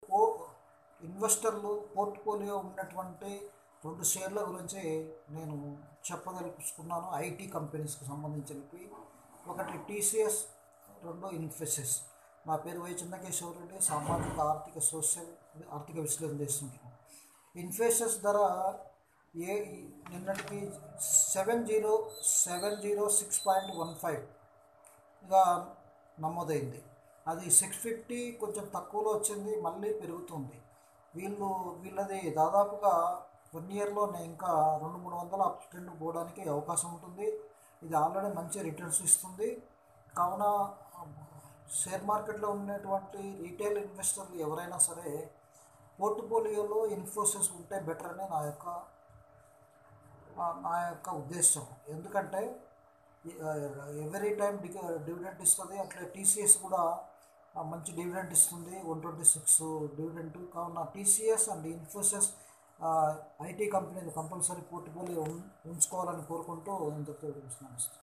పో ఇన్వెస్టర్లు పోర్ట్ఫోలియో ఉన్నటువంటి రెండు షేర్ల గురించి నేను చెప్పదలుచుకున్నాను ఐటీ కంపెనీస్కి సంబంధించినవి ఒకటి టీసీఎస్ రెండు ఇన్ఫోసిస్ నా పేరు వై చంద్రకేశ్వర రెడ్డి సామాజిక ఆర్థిక సోషల్ ఆర్థిక విశ్లేషణ చేస్తుంటాను ఇన్ఫోసిస్ ధర ఏ నిన్నటికి seven zero seven zero six point one ఫైవ్గా నమోదైంది అది సిక్స్ ఫిఫ్టీ కొంచెం తక్కువలో వచ్చింది మళ్ళీ పెరుగుతుంది వీళ్ళు వీళ్ళది దాదాపుగా వన్ ఇయర్లోనే ఇంకా రెండు మూడు వందల అప్ ట్రెండ్ పోవడానికి అవకాశం ఉంటుంది ఇది ఆల్రెడీ మంచి రిటర్న్స్ ఇస్తుంది కావున షేర్ మార్కెట్లో ఉన్నటువంటి రీటైల్ ఇన్వెస్టర్లు ఎవరైనా సరే పోర్ట్ఫోలియోలో ఇన్ఫోసిస్ ఉంటే బెటర్ అని నా యొక్క నా యొక్క ఉద్దేశం ఎందుకంటే ఎవ్రీ టైం డివిడెంట్ ఇస్తుంది అట్లే టీసీఎస్ కూడా మంచి డివిడెంట్ ఇస్తుంది వన్ ట్వంటీ సిక్స్ డివిడెంట్ కావున టీసీఎస్ అండ్ ఇన్ఫోసిస్ ఐటీ కంపెనీలు కంపల్సరీ పోర్ట్ఫోలియో ఉంచుకోవాలని కోరుకుంటూ ఇంతతో నమస్తే